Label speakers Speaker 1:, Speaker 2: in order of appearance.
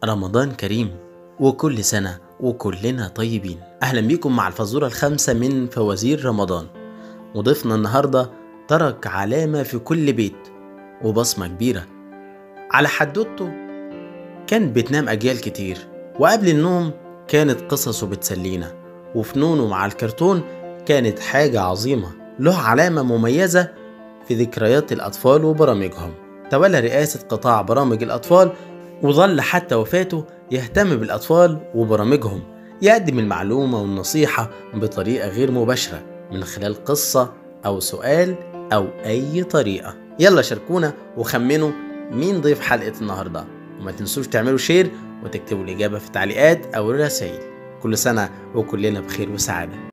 Speaker 1: رمضان كريم وكل سنة وكلنا طيبين أهلا بيكم مع الفزورة الخامسة من فوازير رمضان وضيفنا النهاردة ترك علامة في كل بيت وبصمة كبيرة على حدوته كانت بتنام أجيال كتير وقبل النوم كانت قصصه بتسلينا وفنونه مع الكرتون كانت حاجة عظيمة له علامة مميزة في ذكريات الأطفال وبرامجهم تولى رئاسة قطاع برامج الأطفال وظل حتى وفاته يهتم بالأطفال وبرامجهم يقدم المعلومة والنصيحة بطريقة غير مباشرة من خلال قصة أو سؤال أو أي طريقة يلا شاركونا وخمنوا مين ضيف حلقة النهاردة وما تنسوش تعملوا شير وتكتبوا الإجابة في التعليقات أو الرسائل كل سنة وكلنا بخير وسعادة